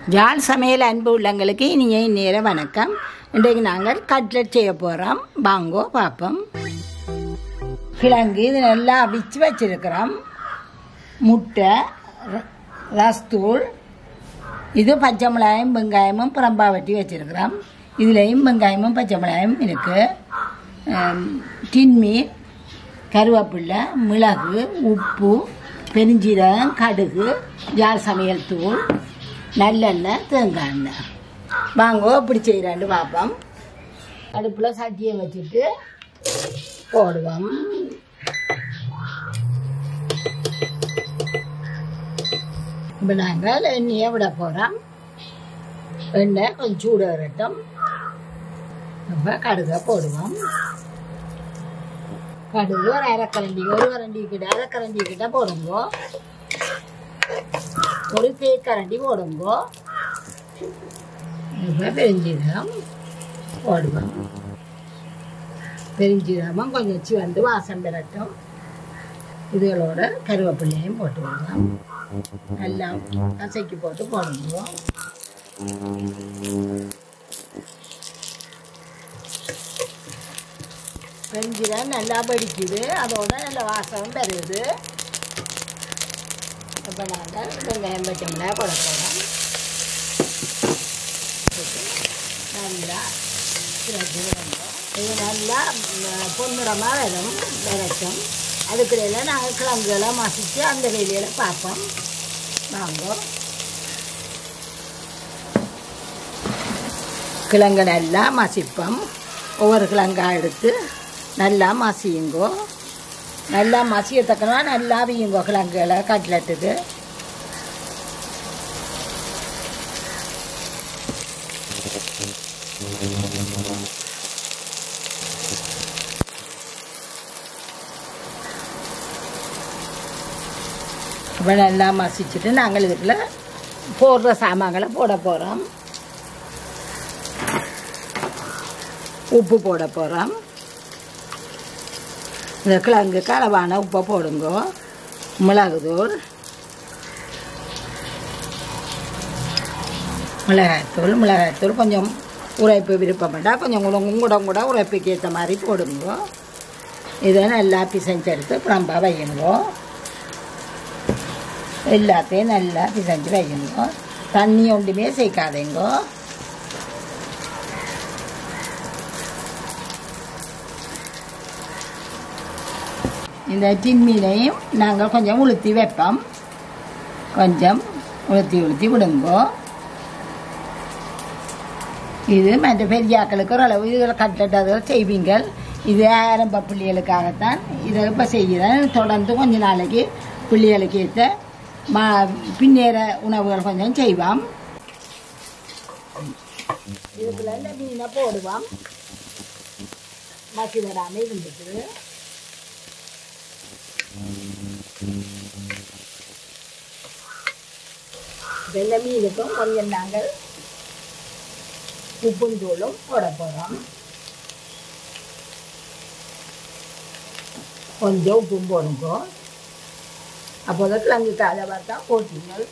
ஜால் சமையல் அன்பு உள்ளங்களுக்கு இனிய நேர வணக்கம் இன்றைக்கு நாங்கள் கட்லெட் செய்ய போகிறோம் வாங்கோ பார்ப்போம் கிழங்கு இது நல்லா அவிச்சு வச்சிருக்கிறோம் முட்டை ர- ரஸ்தூள் இது பச்சை மிளகாயும் வெங்காயமும் புறம்பா வெட்டி வச்சிருக்கிறோம் இதுலேயும் வெங்காயமும் பச்சை மிளகாயும் இருக்குது டின்மீன் கருவேப்பிலை மிளகு உப்பு பெருஞ்சீரகம் கடுகு ஜால் சமையல் தூள் நல்லெண்ணெய் தேங்காய் எண்ணெய் வாங்கோ இப்படி செய்கிறான்னு பார்ப்போம் அடுப்பில் சட்டியை வச்சுட்டு போடுவோம் இப்போ நாங்கள் எண்ணெயை விட போகிறோம் எண்ணெய் கொஞ்சம் சூடு வரட்டும் நம்ம கடுகை போடுவோம் கடுகு ஒரு அரைக்கரண்டி ஒரு கரண்டி கிட்ட அரைக்கரண்டி கிட்ட போடுங்க ஒரு தேக்கரண்டி போடுங்க இப்போ பெருஞ்சீரகம் போடுவோம் பெருஞ்சீரகமும் கொஞ்சம் வச்சு வந்து வாசம் பெறட்டும் இதுகளோட கருவேப்பிள்ளையும் போட்டு விடலாம் நல்லா கசக்கி போட்டு போடுங்க பெருஞ்சீரகம் நல்லா படிக்குது அதோட நல்ல வாசம் பெறுது இப்போ நாங்கள் வெங்காயம் பச்சை மிளகாய் போட போகிறோம் நல்லா சிறப்பு வெந்தோம் இது நல்லா ம், பொன்னிறமாக வரும் விளைச்சம் அதுக்கிடையில் நாங்கள் கிழங்குகளை மசித்து அந்த வேலையில் பார்ப்போம் வாங்க கிழங்கு நல்லா மசிப்போம் ஒவ்வொரு கிழங்கா எடுத்து நல்லா மசியுங்கோ நல்லா மசியத்தக்கனா நல்லா வீயுங்கோ கிழங்குகளை கட்லெட்டுக்கு இப்போ நல்லா மசிச்சுட்டு நாங்கள் இதுக்குள்ள போடுற சாமான்களை போட போகிறோம் உப்பு போட போகிறோம் இந்த கிழங்கு அளவான உப்பை போடுங்க மிளகுத்தூள் மிளகாய்த்தூள் மிளகாய்த்தூள் கொஞ்சம் உரைப்பு விருப்பப்பட்டா கொஞ்சம் கூட கூட கூட உரைப்புக்கு ஏற்ற மாதிரி போடுங்க இதை நல்லா பிசைஞ்செடுத்து புறம்பா வையுங்க எல்லாத்தையும் நல்லா பிசைஞ்சு வையுங்க தண்ணி ஒன்றுமே சேர்க்காதீங்க இந்த டின் மீனையும் நாங்கள் கொஞ்சம் உளுத்தி வைப்போம் கொஞ்சம் உளுத்தி உளுத்தி விடுங்கோ இது மற்ற பெரியாக்களுக்கு ஓரளவு இதில் கட்டட்டதை செய்வீங்கள் இது ஆரம்ப பிள்ளைகளுக்காகத்தான் இதை இப்போ செய்கிறேன் தொடர்ந்து கொஞ்ச நாளைக்கு பிள்ளைகளுக்கு ஏற்ற மா பின்னேற உணவுகள் கொஞ்சம் செய்வோம் இதுக்குள்ள இந்த மீனை போடுவோம் மசி வராமல் இருந்துட்டு வெள்ளை மீனுக்கும் கொஞ்சம் நாங்கள் உப்பும் தூளும் போட போகிறோம் கொஞ்சம் உப்பும் போடுங்க அப்போதான் கிழங்கு காலை பார்த்தா போட்டீங்கள்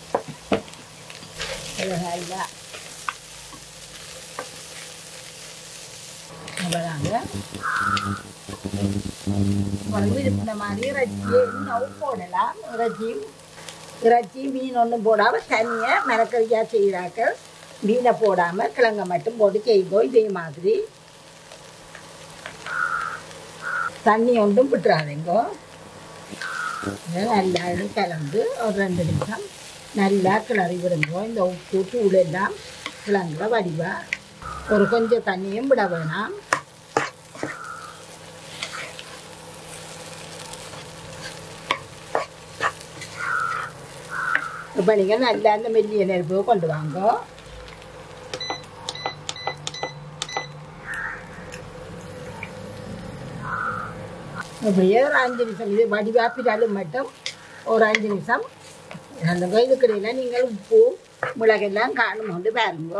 அழகா அவ்வளோதாங்க விருப்பின மாதிரி இறைச்சி நவு போடலாம் இறைச்சியும் இறைச்சி மீன் ஒன்றும் போடாமல் தனியாக மரக்கறியாக செய்கிறாக்கள் மீனை போடாமல் கிழங்க மட்டும் போட்டு செய்வோம் இதே மாதிரி தண்ணி ஒன்றும் விட்டுறாதீங்க இதை நல்லா கலந்து ஒரு ரெண்டு நிமிஷம் நல்லா கிளறி விடுங்க இந்த உப்பு தூள் எல்லாம் கிழங்குல வடிவா ஒரு கொஞ்சம் தண்ணியும் விட வேணாம் இப்போ நீங்கள் நல்லா அந்த மெல்லிய நெருப்பு கொண்டு வாங்க அப்படியே ஒரு அஞ்சு நிமிஷம் இது வடிவாப்பிட்டாலும் மட்டும் ஒரு அஞ்சு நிமிஷம் அந்த இதுக்கடையில் நீங்கள் உப்பு மிளகெல்லாம் காணும் கொண்டு பாருங்க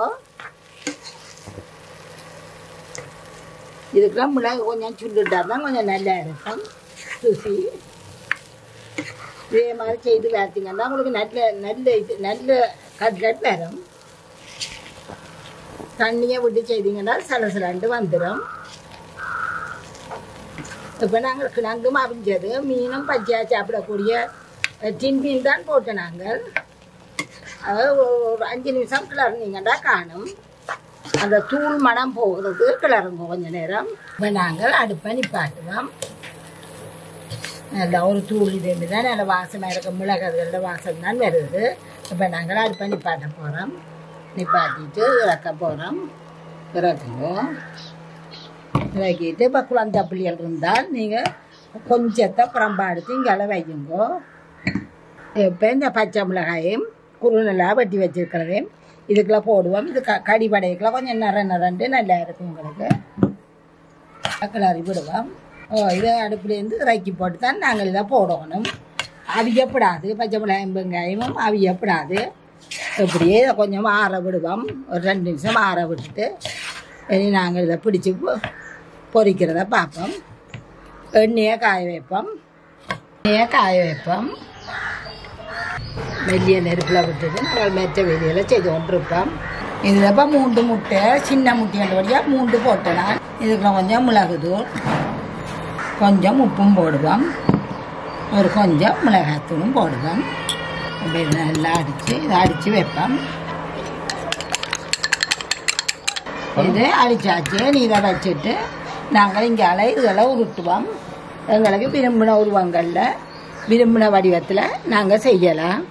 இதுக்கெல்லாம் மிளகு கொஞ்சம் சுண்டுட்டா தான் கொஞ்சம் நல்லா இருக்கும் ருசி இதே மாதிரி செய்து பார்த்தீங்கன்னா உங்களுக்கு நல்ல நல்ல இது நல்ல கட்லட் வரும் தண்ணியை விட்டு செய்தீங்கன்னா சலசலண்டு வந்துடும் இப்போ நாங்கள் கிழங்கும் அவிஞ்சது மீனும் பச்சையாக சாப்பிடக்கூடிய அஹ், டின் மீன் தான் போட்டு நாங்கள் அதாவது ஒரு- ஒரு அஞ்சு நிமிஷம் கிளறினீங்கன்னா காணும் அந்த தூள் மனம் போகிறது கிளறுங்க கொஞ்ச நேரம் இப்போ நாங்கள் அடுப்பை நிப்பாட்டுவோம் நல்ல ஒரு தூள் இதே தான் நல்ல வாசமாக இருக்க மிளகாதுகளோட வாசம் தான் வருது இப்போ நாங்கள் அடுப்பை நிப்பாட்ட போகிறோம் நிப்பாட்டிட்டு இறக்க போகிறோம் இறக்குவோம் இறக்கிட்டு இப்போ குழந்தை பிள்ளைகள் இருந்தால் நீங்கள் கொஞ்சத்தை புறம்பாடுத்து இங்கே வையுங்கோ இப்போ இந்த பச்சை மிளகாயும் குறுநெல்லாம் வெட்டி வச்சிருக்கிறதையும் இதுக்குள்ள போடுவோம் இது க கடி படைக்குள்ள கொஞ்சம் நிற நிறண்டு நல்லா இருக்கும் உங்களுக்கு கிளறி விடுவோம் ஓ இதை அடுப்புலேருந்து இறக்கி போட்டு தான் நாங்கள் இதை போடணும் அவியப்படாது பச்சை மிளகாயும் வெங்காயமும் அவியப்படாது இப்படியே இதை கொஞ்சம் ஆற விடுவோம் ஒரு ரெண்டு நிமிஷம் ஆற விட்டுட்டு இனி நாங்கள் இதை பிடிச்சி பொ- பொரிக்கிறத பார்ப்போம் எண்ணெயை காய வைப்போம் எண்ணெயை காய வைப்போம் மெல்லிய நெருப்பில் விட்டுட்டு நாங்கள் மெச்ச வெளியில் செய்து கொண்டிருப்போம் இதில் இப்போ மூன்று முட்டை சின்ன முட்டைன்றபடியாக மூன்று போட்டேன் நான் இதுக்குள்ள கொஞ்சம் மிளகுதூள் கொஞ்சம் உப்பும் போடுவோம் ஒரு கொஞ்சம் மிளகாத்தூளும் போடுவோம் அப்படி இதை நல்லா அடித்து இதை அடித்து வைப்போம் இது அடிச்சாச்சு நீ இதை வச்சுட்டு நாங்கள் இங்கே அலை இதெல்லாம் உருட்டுவோம் எங்களுக்கு விரும்பின உருவங்களில் விரும்பின வடிவத்தில் நாங்கள் செய்யலாம்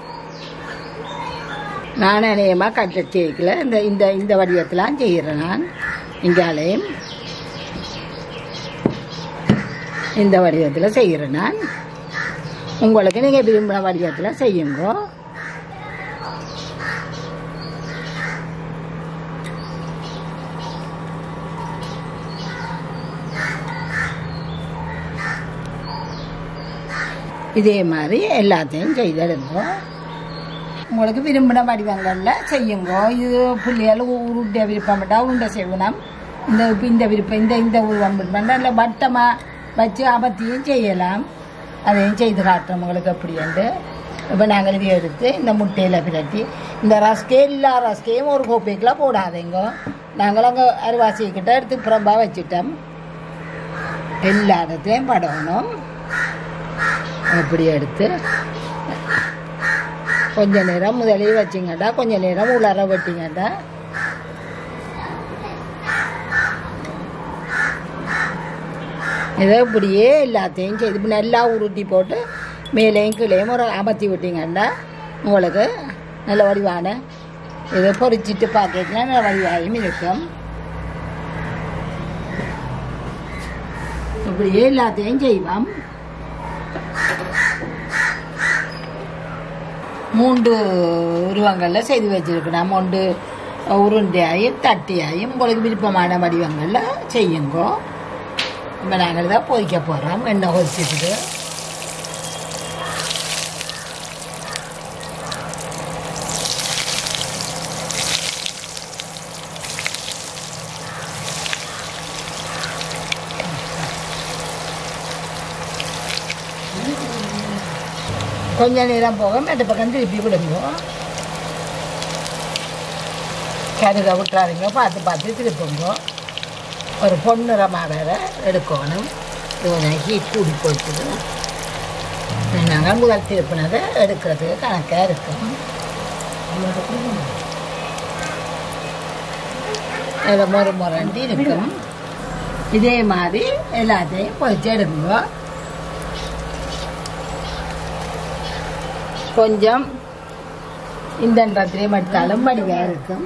நான் அநேகமாக கட்ட கேக்கில் இந்த இந்த இந்த வடிவத்திலாம் செய்கிறேன் நான் இங்காலையும் இந்த வடிவத்தில் செய்கிறேன் நான் உங்களுக்கு நீங்கள் விரும்பின வடிவத்தில் செய்யுங்க இதே மாதிரி எல்லாத்தையும் செய்தெடுங்க உங்களுக்கு விரும்பின வடிவங்களில் செய்யுங்க இது பிள்ளைகள் உருண்டை விருப்பம்ட்டா உருண்டை செய்யணும் இந்த இப்ப இந்த விருப்பம் இந்த இந்த உருவம் விருப்பம் இல்லை வட்டமாக வச்சு அபத்தியும் செய்யலாம் அதையும் செய்து காட்டுறோம் உங்களுக்கு எப்படின்ட்டு இப்போ நாங்கள் இதை எடுத்து இந்த முட்டையில் பிரட்டி இந்த ரஸ்கே எல்லா ரஸ்கையும் ஒரு கோப்பைக்குள்ள போடாதீங்க நாங்கள் அங்கே அருவாசிக்கிட்ட எடுத்து புறம்பா வச்சுட்டோம் எல்லா இடத்தையும் படணும் அப்படி எடுத்து கொஞ்ச நேரம் முதலே வச்சிங்கடா கொஞ்ச நேரம் உலர வெட்டிங்கடா இதை இப்படியே எல்லாத்தையும் செய்து இப்ப நல்லா உருட்டி போட்டு மேலேயும் கீழேயும் ஒரு அமர்த்தி விட்டீங்கன்னா உங்களுக்கு நல்ல வடிவான இதை பொரிச்சிட்டு பார்க்கறதுனா நல்ல வடிவாயும் இருக்கும் இப்படியே எல்லாத்தையும் செய்வோம் மூன்று உருவங்களில் செய்து வச்சிருக்கிறோம் மூன்று உருண்டையாயும் தட்டியாயும் உங்களுக்கு விருப்பமான வடிவங்களில் செய்யுங்கோ இப்போ நாங்கள் தான் பொரிக்க போகிறோம் எண்ணெய் கொதிச்சிட்டு கொஞ்ச நேரம் போக மெட்ட பக்கம் திருப்பி விடுங்க கருக விட்டுறாதீங்க பார்த்து பார்த்து திருப்புங்க ஒரு பொன்னிறமாக வேற எடுக்கணும் இது கொஞ்சம் ஹீட் கூடி போச்சுது நாங்கள் முதல் திருப்பினதை எடுக்கிறதுக்கு கணக்காக இருக்கும் இதில் முறை முரண்டி இருக்கும் இதே மாதிரி எல்லாத்தையும் பொறிச்சு எடுங்க கொஞ்சம் இந்த இடத்துலையும் எடுத்தாலும் வடிவாக இருக்கும்